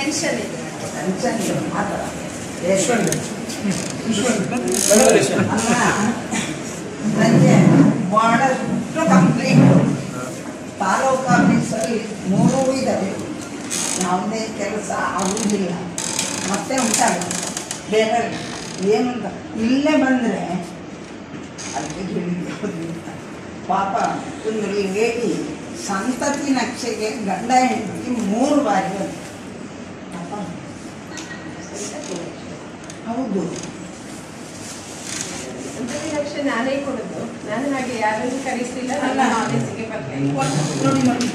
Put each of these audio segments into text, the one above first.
Tension ಇದೆ tension ಇದೆ ಮಾತ್ರ ಅಲ್ಲ ನನಗೆ ಬಹಳಷ್ಟು ಕಂಪ್ಲೇಂಟ್ ತಾಲೂಕು ಆಫೀಸಲ್ಲಿ ಮೂರೂ ಇದ್ದಾವೆ ಯಾವುದೇ ಕೆಲಸ ಆಗುವುದಿಲ್ಲ ಮತ್ತೆ ಉಂಟಾಗುತ್ತೆ ಬೇರೆ ಏನಂತ ಇಲ್ಲೇ ಬಂದರೆ ಅಲ್ಲಿ ಹೇಳಿದ್ದೆ ಪಾಪ ಒಂದು ಲೇಡಿ ಸಂತತಿ ನಕ್ಷೆಗೆ ಗಂಡ ಹೆಂಡತಿ ಮೂರು ಬಾರಿ ಬಂತು ಪಾಪ ಹೌದು ಒಂದ್ಸತಿ ಲಕ್ಷ ನಾನೇ ಕೊಡುದು ನಾನು ಹಾಗೆ ಯಾರನ್ನು ಕರೆಸಲಿಲ್ಲ ನನ್ನ ನಾಲೆಜ್ಗೆ ಬರ್ತೇನೆ ನೋಡಿ ನೋಡಿ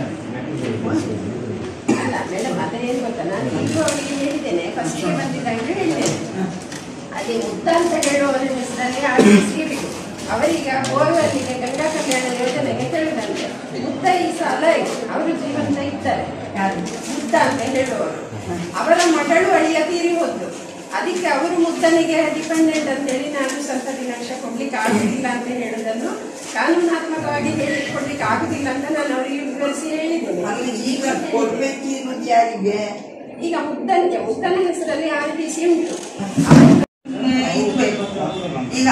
ಅಲ್ಲ ಮೇಡಮ್ ಅದೇ ಏನು ಗೊತ್ತಾ ನಾನು ಈಗಲೂ ಅವರಿಗೆ ಹೇಳಿದ್ದೇನೆ ಫಸ್ಟ್ಗೆ ಬಂದಿದ್ದಾಗ ಹೇಳಿದ್ದೇನೆ ಅದೇ ಮುದ್ದ ಅಂತ ಹೇಳುವವರ ಹೆಸರಲ್ಲಿ ಆಡಿಸಬೇಕು ಅವರೀಗ ಬೋರ್ವೆಲ್ಗೆ ಗಂಗಾ ಕಲ್ಯಾಣ ಯೋಜನೆಗೆ ಕೇಳಿದಂತೆ ಮುದ್ದ ಈ ಸಾಲ ಅವರು ಜೀವಂತ ಇದ್ದಾರೆ ಯಾರು ಮುದ್ದ ಅಂತ ಹೇಳುವವರು ಅವರ ಮಗಳು ಅಳಿಯ ತೀರಿ ಹೋದ್ರು ಅದಕ್ಕೆ ಅವರು ಮುದ್ದನಿಗೆ ಡಿಪೆಂಡೆಂಟ್ ಅಂತ ಹೇಳಿ ನಾನು ಸಂತತಿ ನಕ್ಷ ಕೊಡ್ಲಿಕ್ಕೆ ಆಗುದಿಲ್ಲ ಅಂತ ಹೇಳುದನ್ನು ಕಾನೂನಾತ್ಮಕವಾಗಿ ಹೇಳಿಕೊಡ್ಲಿಕ್ಕೆ ಆಗುದಿಲ್ಲ ಅಂತ ನಾನು ಅವರಿಗೆ ವಿವರಿಸಿ ಹೇಳಿದ್ದೇನೆ ಅಲ್ಲಿ ಈಗ ಕೊಡ್ಬೇಕಿರೋದು ಯಾರಿಗೆ ಈಗ ಮುದ್ದನಿಗೆ ಮುದ್ದನ ಹೆಸರಲ್ಲಿ ಆರ್ ಟಿ ಸಿ ಉಂಟು ಇದು ಬೇಕು. ಈಗ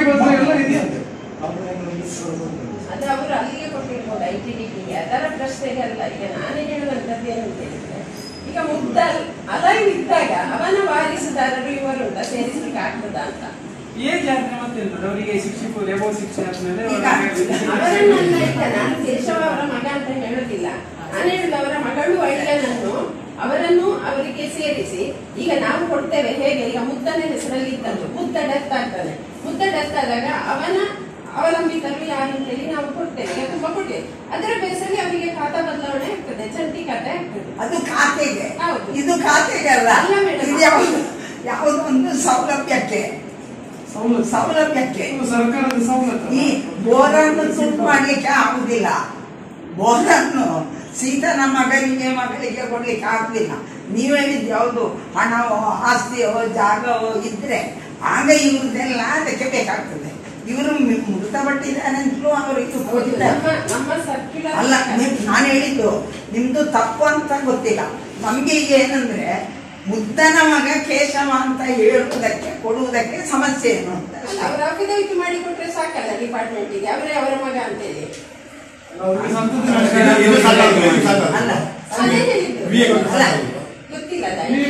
ಅದು ಅವರು ಅಲ್ಲಿಗೆ ಕೊಟ್ಟಿರ್ಬೋದು ಐ ಟಿ ಡಿ ಪಿಗೆ ಅದರ ಪ್ರಶ್ನೆಗೆ ಅಲ್ಲ ಈಗ ನಾನೇ ಹೇಳುವಂತದ್ದು ಏನು ಅಂತ ಹೇಳಿದ್ರೆ ಈಗ ಮುದ್ದ ಅಲೈವ್ ಇದ್ದಾಗ ಅವನ ವಾರಿಸುದಾರರು ಇವರುಂಟ ಸೇರಿಸ್ಲಿಕ್ಕೆ ಆಗ್ತದ ಅಂತ ಏಜ್ ಆದ್ರೆ ಮತ್ತೆ ಇರ್ತದೆ ಅವರಿಗೆ ಸಿಕ್ಸ್ಟಿ ಫೋರ್ ಎಬೋ ಸಿಕ್ಸ್ಟಿ ಆದ್ಮೇಲೆ ಈಗ ಅವರನ್ನೆಲ್ಲ ಈಗ ನಾನು ಕೇಶವ ಅವರ ಮಗ ಅಂತ ಹೇಳುದಿಲ್ಲ ನಾನು ಹೇಳುದು ಅವರ ಮಗಳು ಅಳಿಯನನ್ನು ಅವರನ್ನು ಅವರಿಗೆ ಸೇರಿಸಿ ಈಗ ನಾವು ಕೊಡ್ತೇವೆ ಹೇಗೆ ಈಗ ಮುದ್ದನ ಹೆಸರಲ್ಲಿ ಇದ್ದದ್ದು ಮುದ್ದ ಡೆತ್ ಆಗ್ತಾನೆ ಮುದ್ದ ಡೆತ್ ಆದಾಗ ಅವನ ಅವಲಂಬಿತರು ಯಾರು ಅಂತೇಳಿ ನಾವು ಕೊಡ್ತೇವೆ ಈಗ ತುಂಬಾ ಕೊಡ್ತೇವೆ ಅದರ ಬೇಸಲ್ಲಿ ಅವರಿಗೆ ಖಾತಾ ಬದಲಾವಣೆ ಆಗ್ತದೆ ಚಂಟಿ ಖಾತೆ ಆಗ್ತದೆ ಅದು ಖಾತೆಗೆ ಹೌದು. ಇದು ಖಾತೆಗೆ ಅಲ್ಲ ಅಲ್ಲ ಮೇಡಮ್. ಇದು ಯಾವುದು ಯಾವುದೋ ಒಂದು ಸೌಲಭ್ಯಕ್ಕೆ ಸವಲತ್ತು ಸೌಲಭ್ಯಕ್ಕೆ ಇದು ಸರ್ಕಾರದ ಸವಲತ್ತು ಈ ಬೋರನ್ನು ತುಂಡು ಮಾಡ್ಲಿಕ್ಕೆ ಆಗುದಿಲ್ಲ ಬೋರನ್ನು ಸೀತನ ಮಗನಿಗೆ ಮಗಳಿಗೆ ಕೊಡ್ಲಿಕ್ಕೆ ಆಗುದಿಲ್ಲ ನೀವು ಹೇಳಿದ್ ಯಾವುದು ಹಣವೋ ಆಸ್ತಿಯೋ ಜಾಗವೋ ಇದ್ರೆ ಆಗ ಇವ್ರದ್ದೆಲ್ಲ ಅದಕ್ಕೆ ಬೇಕಾಗ್ತದೆ ಇವರು ಮೃತಪಟ್ಟಿದ್ದಾನೆ ಅಂತಲೂ ಅವರು ಇದು ಕೊಟ್ಟಿದ್ದಾರೆ ನಮ್ಮ ನಮ್ಮ ಸರ್ಕ್ಯುಲರ್ ಅಲ್ಲ ನೀವ್- ನಾನು ಹೇಳಿದ್ದು ನಿಮ್ದು ತಪ್ಪು ಅಂತ ಗೊತ್ತಿಲ್ಲ ನಮ್ಗೆ ಈಗ ಏನಂದ್ರೆ ಮುದ್ದನ ಮಗ ಕೇಶವ ಅಂತ ಹೇಳುವುದಕ್ಕೆ ಕೊಡುವುದಕ್ಕೆ ಸಮಸ್ಯೆ ಏನು ಅಂತ ಅಲ್ಲ ಅವ್ರ ಅಫಿಡವಿಟ್ ಮಾಡಿ ಕೊಟ್ರೆ ಸಾಕಲ್ಲ ಡಿಪಾರ್ಟ್ಮೆಂಟಿಗೆ ಅವರೇ ಅವರ ಮಗ ಅಂತೇಳಿ ಅವ್ರಿಗೆ ಸಂತತಿ ಇದು ಸಾಕಾಗ್ತದೆ, ಇದು ಸಾಕಾಗ್ತದೆ. ಅಲ್ಲ ಅದೇ ಹೇಳಿದ್ದು ವಿವೇಕ ಅಲ್ಲ ಗೊತ್ತಿಲ್ಲ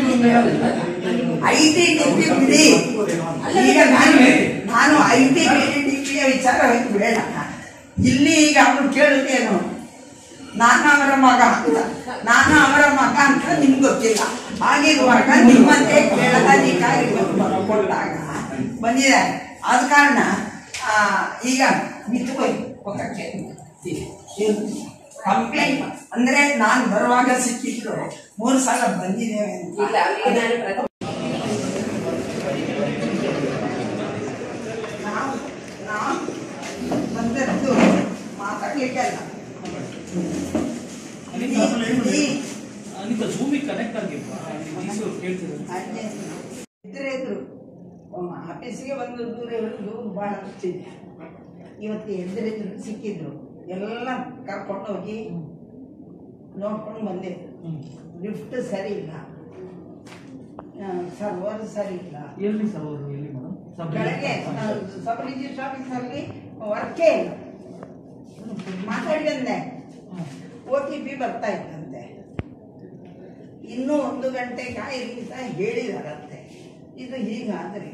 ಐ ಟಿ ಡಿ ಪಿ ಬಿಡಿ ಈಗ ನಾನು ನಾನು ಐ ಟಿ ಡಿ ಪಿಯ ವಿಚಾರ ಬೇಡ ಇಲ್ಲಿ ಈಗ ಅವರು ಕೇಳುತ್ತೇನು ನಾನು ಅವರ ಮಗ ಅಂತ ನಾನು ಅವರ ಮಗ ಅಂತ ನಿಮ್ಗೆ ಗೊತ್ತಿಲ್ಲ ಹಾಗಿರುವಾಗ ನಿಮ್ಮಂತೆ ಕೇಳದ ಅಧಿಕಾರಿ ಕೊಟ್ಟಾಗ ಬಂದಿದ್ದಾರೆ ಆದ ಕಾರಣ ಆ, ಈಗ ಮಿತುವೈ ಪಕ್ಕಕ್ಕೆ ಕಂಪ್ಲೇಂಟ್ ಅಂದ್ರೆ ನಾನು ಬರುವಾಗ ಸಿಕ್ಕಿದ್ರು ಮೂರು ಸಲ ಬಂದಿದ್ದೇವೆ ಅಂತ ಇಲ್ಲ ಅವರಿಗೆ ನಾನು ಪ್ರಥಮ ನಾವು ನಾವು ಬಂದದ್ದು ಮಾತಾಡ್ಲಿಕ್ಕೆ ಅಲ್ಲ ಈ- ಅನಿತಾ ಜೂಮಿಗೆ ಕನೆಕ್ಟ್ ಆಗಿಲ್ವಾ ಕೇಳ್ತಿದ್ದಾರೆ ಅಜ್ಜೆ ಇದ್ರೆ ಇದ್ರು ಒಮ್ಮ ಆಫೀಸಿಗೆ ಬಂದು ದೂರ ಹಿಡಿದು ಬಹಳ ಇದೆ ಇವತ್ತು ಎದುರಿದ್ರು ಸಿಕ್ಕಿದ್ರು ಎಲ್ಲ ಕರ್ಕೊಂಡು ಹೋಗಿ ನೋಡ್ಕೊಂಡು ಬಂದೆ ಲಿಫ್ಟ್ ಸರಿ ಇಲ್ಲ ಸರ್ವರ್ ಸರಿ ಇಲ್ಲ ಎಲ್ಲಿ ಸರ್ ಅವರು ಎಲ್ಲಿ ಮೇಡಮ್ ಬೆಳಗ್ಗೆ ಸಬ್ ರಿಜಿಸ್ಟರ್ ಆಫೀಸಲ್ಲಿ ವರ್ಕೇ ಇಲ್ಲ ಮಾತಾಡಿ ಅಂದೆ ಓ ಟಿ ಪಿ ಬರ್ತಾ ಇತ್ತಂತೆ ಇನ್ನೂ ಒಂದು ಗಂಟೆ ಕಾಯಿರಿ ಅಂತ ಹೇಳಿದಾರಂತೆ ಇದು ಹೀಗಾದ್ರೆ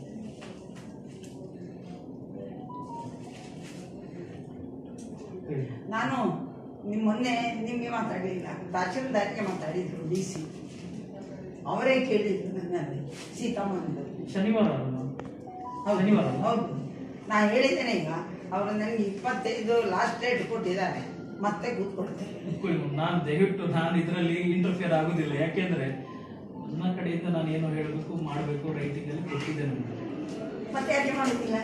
ನಾನು ನಿಮ್ಮ ಮೊನ್ನೆ ನಿಮಗೆ ಮಾತಾಡಲಿಲ್ಲ ತಹಶೀಲ್ದಾರ್ಗೆ ಮಾತಾಡಿದ್ರು ಡಿ ಸಿ ಅವರೇ ಕೇಳಿದ್ರು ನನ್ನಲ್ಲಿ ಸೀತಮ್ಮಂದು ಶನಿವಾರ ಅಲ್ವಾ? ಹೌದು ಶನಿವಾರ ಹೌದು ನಾನು ಹೇಳಿದ್ದೇನೆ ಈಗ ಅವರು ನನಗೆ ಇಪ್ಪತ್ತೈದು ಲಾಸ್ಟ್ ಡೇಟ್ ಕೊಟ್ಟಿದ್ದಾರೆ ಮತ್ತೆ ಕೂತ್ಕೊಡ್ತೇನೆ ಕೂತ್ಕೊಳ್ಳಿ madam. ನಾನು ದಯವಿಟ್ಟು ನಾನು ಇದರಲ್ಲಿ ಇಂಟರ್ಫಿಯರ್ ಆಗುದಿಲ್ಲ ಯಾಕೆಂದ್ರೆ ನನ್ನ ಕಡೆಯಿಂದ ನಾನು ಏನು ಹೇಳಬೇಕು ಮಾಡಬೇಕು ರೈಟಿಂಗ್ ಅಲ್ಲಿ ಕೊಟ್ಟಿದ್ದೇನೆ madam. ಮತ್ತೆ ಯಾಕೆ ಮಾಡುತ್ತಿಲ್ಲ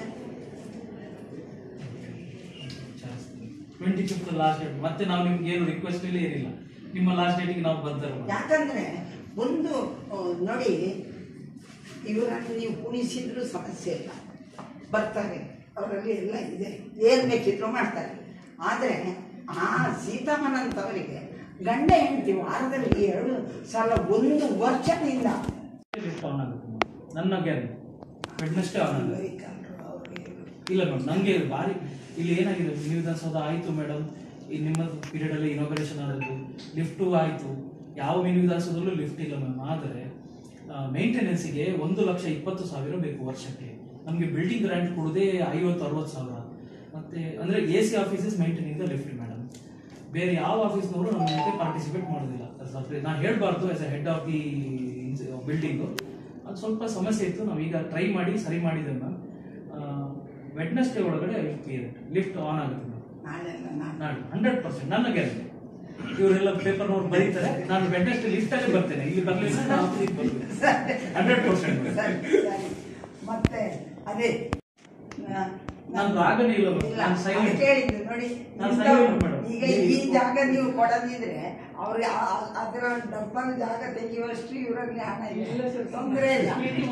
ಟ್ವೆಂಟಿ ಫಿಫ್ತ್ ಲಾಸ್ಟ್ ಡೇಟ್ ಮತ್ತೆ ನಾವು ನಿಮ್ಗೆ ಏನು ರಿಕ್ವೆಸ್ಟ್ ಇಲ್ಲ ಏನಿಲ್ಲ ನಿಮ್ಮ ಲಾಸ್ಟ್ ಡೇಟ್ಗೆ ನಾವು ಬದ್ಧರು madam. ಯಾಕಂದ್ರೆ ಒಂದು ಆ, ನೋಡಿ ಇವರನ್ನು ನೀವು ಕುಣಿಸಿದ್ರು ಸಮಸ್ಯೆ ಇಲ್ಲ ಬರ್ತಾರೆ ಅವರಲ್ಲಿ ಎಲ್ಲ ಇದೆ ಏನ್ ಬೇಕಿದ್ರು ಮಾಡ್ತಾರೆ ಆದರೆ ಆ ಸೀತಾಮನಂತವರಿಗೆ ಗಂಡ ಹೆಂಡತಿ ವಾರದಲ್ಲಿ ಎರಡು ಸಲ ಒಂದು ವರ್ಷದಿಂದ ಲಿಫ್ಟ್ ಆನ್ ಆಗುತ್ತೆ madam. ನನ್ನ ಗ್ಯಾರಂಟಿ ವೆಡ್ನೆಸ್ಡೇ ಆನ್ ಆಗುತ್ತೆ ಇಲ್ಲ ಮೇಡಮ್ ನನಗೆ ಭಾರಿ ಇಲ್ಲಿ ಏನಾಗಿದೆ ನೀವು ವಿಧಾನಸೌಧ ಆಯಿತು ಮೇಡಮ್ ಈ ನಿಮ್ಮ ಪೀರಿಯಡಲ್ಲಿ ಇನಾಗ್ರೇಷನ್ ಆದದ್ದು ಲಿಫ್ಟು ಆಯಿತು ಯಾವ ಮಿನಿ ವಿಧಾನಸೌಧದಲ್ಲೂ ಲಿಫ್ಟ್ ಇಲ್ಲ ಮ್ಯಾಮ್ ಆದರೆ ಮೇಂಟೆನೆನ್ಸಿಗೆ ಒಂದು ಲಕ್ಷ ಇಪ್ಪತ್ತು ಸಾವಿರ ಬೇಕು ವರ್ಷಕ್ಕೆ ನಮಗೆ ಬಿಲ್ಡಿಂಗ್ ಗ್ರಾಂಟ್ ಕೊಡೋದೇ ಐವತ್ತು ಅರವತ್ತು ಸಾವಿರ ಮತ್ತೆ ಅಂದರೆ A C offices maintaining the lift madam ಬೇರೆ ಯಾವ ಆಫೀಸ್ನವರು ನಮ್ಮ ಜೊತೆ ಪಾರ್ಟಿಸಿಪೇಟ್ ಮಾಡೋದಿಲ್ಲ ನಾನು ಹೇಳಬಾರ್ದು as a head of the building ಅದು ಸ್ವಲ್ಪ ಸಮಸ್ಯೆ ಇತ್ತು ನಾವೀಗ ಟ್ರೈ ಮಾಡಿ ಸರಿ ಮಾಡಿದ್ದೇವೆ ಮ್ಯಾಮ್ ವೆಡ್ನೆಸ್ಡೇ ಒಳಗಡೆ ಲಿಫ್ಟ್ ಆನ್ ಆಗುತ್ತೆ ಮ್ಯಾಮ್ ನಾಳೆ ಅಲ್ಲ, ನಾಳೆ. ನಾಳೆ ಹಂಡ್ರೆಡ್ ಪರ್ಸೆಂಟ್ ನನ್ನ ಗ್ಯಾರಂಟಿ ಇವರೆಲ್ಲ ಪೇಪರ್ ನೋಟ್ ಬರೀತಾರೆ ನಾನು ವೆಡ್ನೆಸ್ಡೇ ಲಿಫ್ಟ್ ಅಲ್ಲಿ ಬರ್ತೇನೆ ಇಲ್ಲಿ ಬರಲಿಲ್ಲ ನಾನು ಆಫೀಸಿಗೆ ಬರ್ತೇನೆ ಹಂಡ್ರೆಡ್ ಪರ್ಸೆಂಟ್ ಸರಿ, ಸರಿ. ಮತ್ತೆ ಅದೇ ನಾ- ನಂದು ಆಗನೇ ಇಲ್ಲ ಮೇಡಮ್. ಇಲ್ಲ, ನಾನು silent. ಅದಕ್ಕೆ ಹೇಳಿದ್ದು ನೋಡಿ ನಾನು ಇಂಥ- silent ಮೇಡಮ್. ಈಗ ಈ ಜಾಗ ನೀವು ಕೊಡದಿದ್ರೆ ಅವ್ರಿಗೆ ಆ- ಆ- ಅದರ ಡಬ್ಬಲ್ ಜಾಗ ತೆಗೆಯುವಷ್ಟು ಇವರಲ್ಲಿ ಹಣ ಇಲ್ಲ ತೊಂದರೆ ಇಲ್ಲ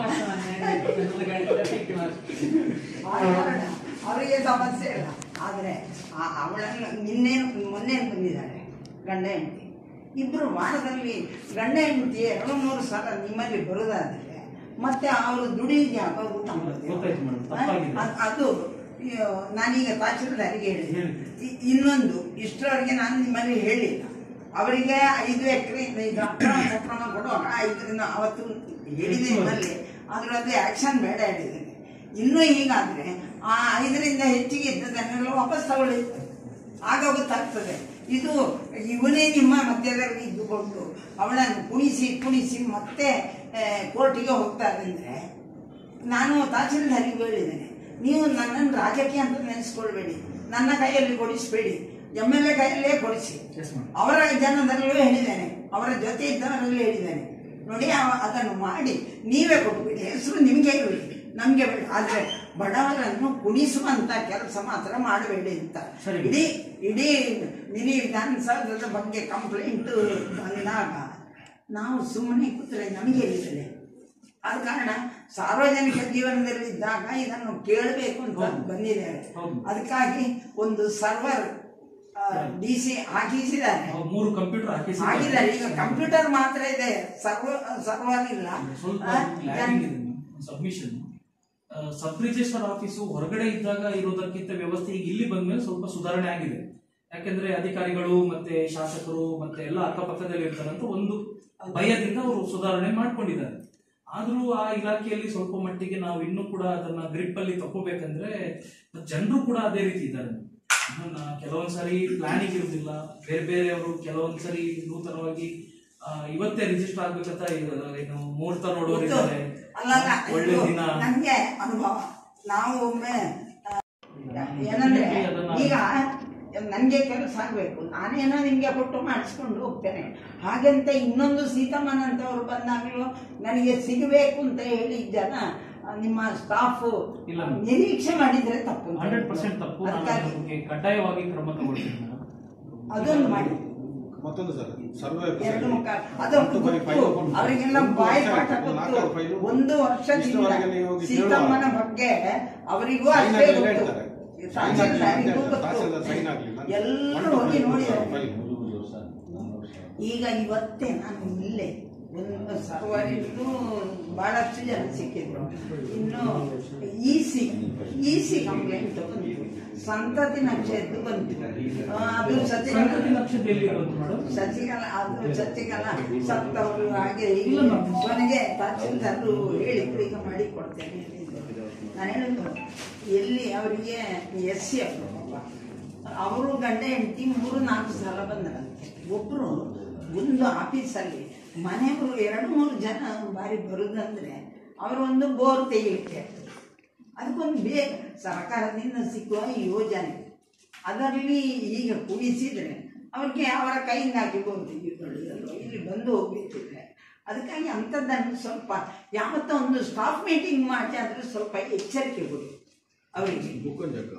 ಆ ಕಾರಣ ಅವರಿಗೆ ಸಮಸ್ಯೆ ಇಲ್ಲ ಆದರೆ ಆ- ಅವಳನ್ನು ನಿನ್ನೆ ಮೊನ್ನೆ ಬಂದಿದ್ದಾರೆ ಗಂಡ ಹೆಂಡತಿ ಇಬ್ಬರು ವಾರದಲ್ಲಿ ಗಂಡ ಹೆಂಡತಿ ಎರಡು ಮೂರು ಸಲ ನಿಮ್ಮಲ್ಲಿ ಬರುದಾದ್ರೆ ಮತ್ತೆ ಅವರು ದುಡಿದ ಜಾಗ ಗೊತ್ತಾಗ್ತದೆ. ಗೊತ್ತಾಯ್ತು ಮೇಡಮ್, ತಪ್ಪಾಗಿದೆ. ಅದ್- ಅದು ಅಯ್ಯೋ, ನಾನೀಗ ತಹಶೀಲ್ದಾರಿಗೆ ಹೇಳಿದೆ ಹೇಳಿ. ಇ- ಇನ್ನೊಂದು ಇಷ್ಟರವರೆಗೆ ನಾನು ನಿಮ್ಮಲ್ಲಿ ಹೇಳಿಲ್ಲ ಅವರಿಗೆ ಐದು ಎಕರೆಯಿಂದ ಇದು ಅಕ್ರಮ ಸಕ್ರಮ ಕೊಡುವಾಗ ಐದರಿಂದ ಅವತ್ತು ಹೇಳಿದೆ ನಿಮ್ಮಲ್ಲಿ ಅದರಲ್ಲಿ ಆಕ್ಷನ್ ಬೇಡ ಹೇಳಿದ್ದೇನೆ ಇನ್ನೂ ಹೀಗಾದ್ರೆ ಆ ಐದರಿಂದ ಹೆಚ್ಚಿಗೆ ಇದ್ದದನ್ನೆಲ್ಲ ವಾಪಸ್ ತಗೊಳ್ಳಿ ಆಗ ಗೊತ್ತಾಗ್ತದೆ ಇದು ಇವನೇ ನಿಮ್ಮ ಮಧ್ಯದಲ್ಲಿ ಇದ್ದುಕೊಂಡು ಅವಳನ್ನು ಕುಣಿಸಿ ಕುಣಿಸಿ ಮತ್ತೆ ಕೋರ್ಟಿಗೆ ಹೋಗ್ತಾರೆ ಅಂದ್ರೆ ನಾನು ತಹಸೀಲ್ದಾರಿಗೆ ಹೇಳಿದ್ದೇನೆ ನೀವು ನನ್ನನ್ನು ರಾಜಕೀಯ ಅಂತ ನೆನೆಸ್ಕೊಳ್ಬೇಡಿ ನನ್ನ ಕೈಯಲ್ಲಿ ಕೊಡಿಸ್ಬೇಡಿ ಎಮ್ ಎಲ್ ಎ ಕೈಯಲ್ಲೇ ಕೊಡಿಸಿ Yes, ma'am. ಅವರ ಜನದಲ್ಲೂ ಹೇಳಿದ್ದೇನೆ ಅವರ ಜೊತೆ ಇದ್ದವರಲ್ಲೂ ಹೇಳಿದ್ದೇನೆ ನೋಡಿ ಅವ- ಅದನ್ನು ಮಾಡಿ ನೀವೇ ಕೊಟ್ಬಿಡಿ ಹೆಸರು ನಿಮಗೆ ಇರಲಿ ನಮಗೆ ಬೇಡ ಆದರೆ ಬಡವರನ್ನು ಕುಣಿಸುವಂತ ಕೆಲಸ ಮಾತ್ರ ಮಾಡಬೇಡಿ ಅಂತ ಸರಿ. ಇಡೀ ಇಡೀ ಮಿನಿ ವಿಧಾನಸೌಧದ ಬಗ್ಗೆ ಕಂಪ್ಲೇಂಟ್ ಬಂದಾಗ ನಾವು ಸುಮ್ಮನೆ ಕೂತ್ರೆ ನಮಗೆ ಎಲ್ಲಿದೆ ಆದ ಕಾರಣ ಸಾರ್ವಜನಿಕ ಜೀವನದಲ್ಲಿ ಇದ್ದಾಗ ಇದನ್ನು ಕೇಳಬೇಕು ಅಂತ ಹೌದು. ಬಂದಿದ್ದೇವೆ ಹೌದು. ಅದಕ್ಕಾಗಿ ಒಂದು ಸರ್ವರ್ ಡಿ ಸಿ ಹಾಕಿಸಿದ್ದಾರೆ ಅವ್ರು ಮೂರು ಕಂಪ್ಯೂಟರ್ ಹಾಕಿಸಿ ಹಾಕಿದ್ದಾರೆ ಈಗ ಕಂಪ್ಯೂಟರ್ ಮಾತ್ರ ಇದೆ ಸರ್ವರ್ ಸರ್ವರ್ ಇಲ್ಲ ಸ್ವಲ್ಪ ಆ, ಲ್ಯಾಗಿಂಗ್ ಇದೆ ಸಬ್ಮಿಷನ್ ಸಬ್ ರಿಜಿಸ್ಟರ್ ಆಫೀಸು ಹೊರಗಡೆ ಇದ್ದಾಗ ಇರೋದಕ್ಕಿಂತ ವ್ಯವಸ್ಥೆ ಈಗ ಇಲ್ಲಿ ಬಂದ್ಮೇಲೆ ಸ್ವಲ್ಪ ಸುಧಾರಣೆ ಆಗಿದೆ ಯಾಕೆಂದ್ರೆ ಅಧಿಕಾರಿಗಳು ಮತ್ತೆ ಶಾಸಕರು ಮತ್ತೆ ಎಲ್ಲ ಅಕ್ಕಪಕ್ಕದಲ್ಲಿ ಇರ್ತಾರಂತ ಒಂದು ಭಯದಿಂದ ಅವರು ಸುಧಾರಣೆ ಮಾಡ್ಕೊಂಡಿದ್ದಾರೆ ಆದ್ರೂ ಆ ಇಲಾಖೆಯಲ್ಲಿ ಸ್ವಲ್ಪ ಮಟ್ಟಿಗೆ ನಾವು ಇನ್ನೂ ಕೂಡ ಅದನ್ನ ಗ್ರಿಪ್ ಅಲ್ಲಿ ತಗೋಬೇಕಂದ್ರೆ ಜನರು ಕೂಡ ಅದೇ ರೀತಿ ಇದ್ದಾರೆ ಅದನ್ನ ಕೆಲವೊಂದ್ಸರಿ ಪ್ಲಾನಿಂಗ್ ಇರುವುದಿಲ್ಲ ಬೇರೆ ಬೇರೆಯವರು ಕೆಲವೊಂದ್ಸರಿ ನೂತನವಾಗಿ ಆ, ಇವತ್ತೇ ರಿಜಿಸ್ಟರ್ ಆಗ್ಬೇಕಂತ ಇದು- ಏನು ಮುಹೂರ್ತ ನೋಡೋರು ಗೊತ್ತು. ಇದ್ದಾರೆ ಅಲ್ಲ ಅಲ್ಲ, ಒಳ್ಳೆ ಇದು ದಿನ ನನ್ಗೆ ಅನುಭವ ನಾವು ಒಮ್ಮೆ ಆ, ಏನಂದ್ರೆ ಅದನ್ನ- ಈಗ ನನ್ಗೆ ಕೆಲಸ ಆಗ್ಬೇಕು ನಾನೇನೋ ನಿಮ್ಗೆ ಕೊಟ್ಟು ಮಾಡಿಸ್ಕೊಂಡು ಹೋಗ್ತೇನೆ ಹಾಗಂತ ಇನ್ನೊಂದು ಸೀತಮ್ಮನಂತವ್ರು ಬಂದಾಗಲೂ ನನಗೆ ಸಿಗಬೇಕು ಅಂತ ಹೇಳಿ ಜನ ಆ, ನಿಮ್ಮ ಸ್ಟಾಫ್ ಇಲ್ಲ. ನಿರೀಕ್ಷೆ ಮಾಡಿದ್ರೆ ತಪ್ಪು ಅಂತ ಹಂಡ್ರೆಡ್ ಪರ್ಸೆಂಟ್ ತಪ್ಪು ನಾನು ಅದಕ್ಕಾಗಿ ಅದ್ರ ಬಗ್ಗೆ ಕಡ್ಡಾಯವಾಗಿ ಕ್ರಮ ತಗೊಳ್ತೀನಿ ಮೇಡಮ್ ಅದೊಂದು ಮಾಡಿ ಮತ್ತೊಂದು ಸರ್ ಸರ್ವೆ ಎರಡು ಮುಖ ಅದು ಗೊತ್ತು. ಅವರಿಗೆಲ್ಲ ಬಾಯಿ ಪಾಠ ಗೊತ್ತು ಒಂದು ವರ್ಷದಿಂದ ಇಷ್ಟರವರೆಗೆ ನೀವು ಹೋಗಿ ಸೀತಮ್ಮನ ಕೇಳುವಾಗ ಬಗ್ಗೆ ಅವರಿಗೂ sign ಅಷ್ಟೇ ಆಗ್ಲಿಲ್ಲ ಗೊತ್ತು ಹೇಳ್ತಾರೆ. Sign ಆಗ್ಲಿಲ್ಲ ಅಂತ ತಹಸೀಲ್ದಾರಿಗೂ ಹೇಳ್ತಾರೆ. ತಹಸೀಲ್ದಾರ್ ಗೊತ್ತು sign ಆಗ್ಲಿಲ್ಲ. ಎಲ್ಲರೂ ಒಂದು ಹೋಗಿ ಫೈಲ್ ನೋಡಿದ್ದಾರೆ ಫೈಲ್. ಈಗ ಇವತ್ತೇ ನಾನು ಇಲ್ಲೇ ಒಂದು ಸರ್ವರಿಗೂ ಬಹಳಷ್ಟು ಜನ ಸಿಕ್ಕಿದ್ರು ಇನ್ನು E C E C complaint ಬಂತು ಸಂತತಿ ನಕ್ಷೆದ್ದು ಬಂತು ಆ, ಅದು ಸಂತತಿ ಸತ್ಯ ನಕ್ಷತ್ರ ಎಲ್ಲಿ ಬಂತು ಮೇಡಮ್ ಸಚಿಗಲ ಅದು ಸಚಿಗಲ ಸತ್ತವರು ಹಾಗೆ ಇಲ್ಲ ಇಲ್ಲ ma'am. ಕೊನೆಗೆ ತಹಸೀಲ್ದಾರರು ಹೇಳಿದ್ರು ಈಗ ಮಾಡಿ ಕೊಡ್ತೇನೆ ನಾನು ಹೇಳಿದ್ದು ಎಲ್ಲಿ ಅವರಿಗೆ ಎಸ್ ಸಿ ಅವರು ಗಂಡ ಹೆಂಡತಿ ಮೂರು ನಾಲ್ಕು ಸಲ ಬಂದ್ರಂತೆ ಒಬ್ಬರು ಒಂದು ಆಫೀಸಲ್ಲಿ ಮನೆಯವರು ಎರಡು ಮೂರು ಜನ ಬಾರಿ ಬರುದಂದ್ರೆ ಅವರು ಒಂದು ಬೋರ್ ತೆಗಿಲಿಕ್ಕೆ ಅದಕ್ಕೊಂದು ಬೇಗ ಸರ್ಕಾರದಿಂದ ಸಿಕ್ಕುವ ಯೋಜನೆ ಅದರಲ್ಲಿ ಈಗ ಕುಡಿಸಿದ್ರೆ ಅವ್ರಿಗೆ ಅವರ ಕೈಯಿಂದ ಹಾಕಿ ಬೋರ್ ತೆಗೆದುಕೊಳ್ಳೋದಲ್ವ ಇಲ್ಲಿ ಬಂದು ಹೋಗ್ಬೇಕಿದ್ರೆ ಅದಕ್ಕಾಗಿ ಅಂಥದ್ದನ್ನು ಸ್ವಲ್ಪ ಯಾವತ್ತೋ ಒಂದು ಸ್ಟಾಫ್ ಮೀಟಿಂಗ್ ಮಾಡಿ ಆದರೂ ಸ್ವಲ್ಪ ಎಚ್ಚರಿಕೆ ಕೊಡಿ ಅವರಿಗೆ ಬುಕ್ಕಂಜಕ್ಕ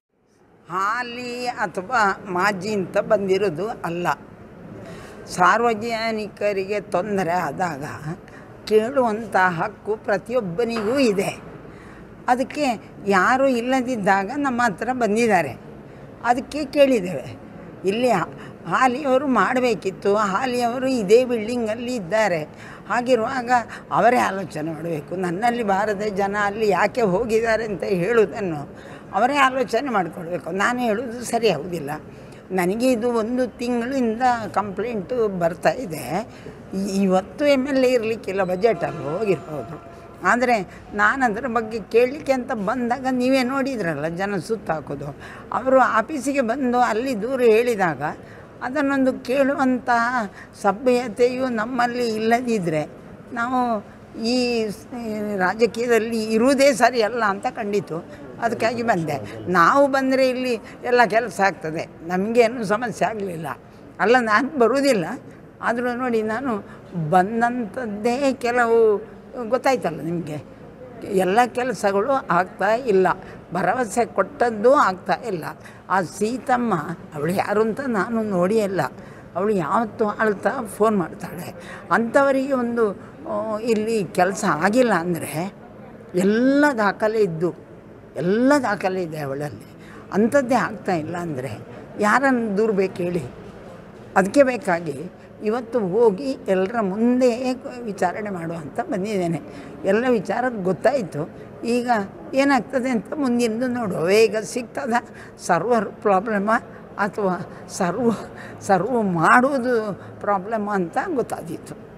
ಹಾಲಿ ಅಥವಾ ಮಾಜಿ ಅಂತ ಬಂದಿರೋದು ಅಲ್ಲ ಸಾರ್ವಜನಿಕರಿಗೆ ತೊಂದರೆ ಆದಾಗ ಕೇಳುವಂಥ ಹಕ್ಕು ಪ್ರತಿಯೊಬ್ಬನಿಗೂ ಇದೆ ಅದಕ್ಕೆ ಯಾರು ಇಲ್ಲದಿದ್ದಾಗ ನಮ್ಮ ಹತ್ರ ಬಂದಿದ್ದಾರೆ ಅದಕ್ಕೆ ಕೇಳಿದ್ದೇವೆ ಇಲ್ಲಿ ಹಾಲಿಯವರು ಮಾಡಬೇಕಿತ್ತು ಹಾಲಿಯವರು ಇದೇ ಬಿಲ್ಡಿಂಗಲ್ಲಿ ಇದ್ದಾರೆ ಹಾಗಿರುವಾಗ ಅವರೇ ಆಲೋಚನೆ ಮಾಡಬೇಕು ನನ್ನಲ್ಲಿ ಬಾರದೆ ಜನ ಅಲ್ಲಿ ಯಾಕೆ ಹೋಗಿದ್ದಾರೆ ಅಂತ ಹೇಳುವುದನ್ನು ಅವರೇ ಆಲೋಚನೆ ಮಾಡಿಕೊಡ್ಬೇಕು ನಾನು ಹೇಳೋದು ಸರಿ ಆಗೋದಿಲ್ಲ ನನಗೆ ಇದು ಒಂದು ತಿಂಗಳಿಂದ ಕಂಪ್ಲೇಂಟು ಬರ್ತಾ ಇದೆ ಈ- ಇವತ್ತು ಎಮ್ ಎಲ್ ಎ ಇರಲಿಕ್ಕಿಲ್ಲ ಬಜೆಟಲ್ಲಿ ಹೋಗಿರ್ಬೋದು ಆದರೆ ನಾನು ಅದರ ಬಗ್ಗೆ ಕೇಳಲಿಕ್ಕೆ ಅಂತ ಬಂದಾಗ ನೀವೇ ನೋಡಿದ್ರಲ್ಲ ಜನ ಸುತ್ತಾಕೋದು ಅವರು ಆಫೀಸಿಗೆ ಬಂದು ಅಲ್ಲಿ ದೂರ ಹೇಳಿದಾಗ ಅದನ್ನೊಂದು ಕೇಳುವಂತಹ ಸಭ್ಯತೆಯು ನಮ್ಮಲ್ಲಿ ಇಲ್ಲದಿದ್ದರೆ ನಾವು ಈ ಸ್- ರಾಜಕೀಯದಲ್ಲಿ ಇರುವುದೇ ಸರಿಯಲ್ಲ ಅಂತ ಕಂಡಿತು ಅದಕ್ಕಾಗಿ ಬಂದೆ ನಾವು ಬಂದರೆ ಇಲ್ಲಿ ಎಲ್ಲ ಕೆಲಸ ಆಗ್ತದೆ ನಮಗೇನು ಸಮಸ್ಯೆ ಆಗಲಿಲ್ಲ ಅಲ್ಲ ನಾನು ಬರುವುದಿಲ್ಲ ಆದರೂ ನೋಡಿ ನಾನು ಬಂದಂಥದ್ದೇ ಕೆಲವು ಗೊತ್ತಾಯ್ತಲ್ಲ ನಿಮಗೆ ಎಲ್ಲ ಕೆಲಸಗಳು ಆಗ್ತಾ ಇಲ್ಲ ಭರವಸೆ ಕೊಟ್ಟದ್ದು ಆಗ್ತಾ ಇಲ್ಲ ಆ ಸೀತಮ್ಮ ಅವಳು ಯಾರು ಅಂತ ನಾನು ನೋಡಿಯೇ ಇಲ್ಲ ಅವಳು ಯಾವತ್ತೂ ಅಳ್ತಾ ಫೋನ್ ಮಾಡ್ತಾಳೆ ಅಂಥವರಿಗೆ ಒಂದು ಆ, ಇಲ್ಲಿ ಕೆಲಸ ಆಗಿಲ್ಲ ಅಂದರೆ ಎಲ್ಲ ದಾಖಲೆ ಇದ್ದು ಎಲ್ಲ ದಾಖಲೆ ಇದೆ ಅವಳಲ್ಲಿ ಅಂಥದ್ದೇ ಆಗ್ತಾ ಇಲ್ಲ ಅಂದರೆ ಯಾರನ್ನು ದೂರಬೇಕು ಹೇಳಿ ಅದಕ್ಕೆ ಬೇಕಾಗಿ ಇವತ್ತು ಹೋಗಿ ಎಲ್ಲರ ಮುಂದೆ ವಿಚಾರಣೆ ಮಾಡುವಂತ ಬಂದಿದ್ದೇನೆ ಎಲ್ಲ ವಿಚಾರ ಗೊತ್ತಾಯಿತು ಈಗ ಏನಾಗ್ತದೆ ಅಂತ ಮುಂದಿನದು ನೋಡುವ ಈಗ ಸಿಗ್ತದ ಸರ್ವರ್ ಪ್ರಾಬ್ಲಮ ಅಥವಾ ಸರ್ವ್ ಸರ್ವ್ ಮಾಡುವುದು ಪ್ರಾಬ್ಲಮ್ ಅಂತ ಗೊತ್ತಾದೀತು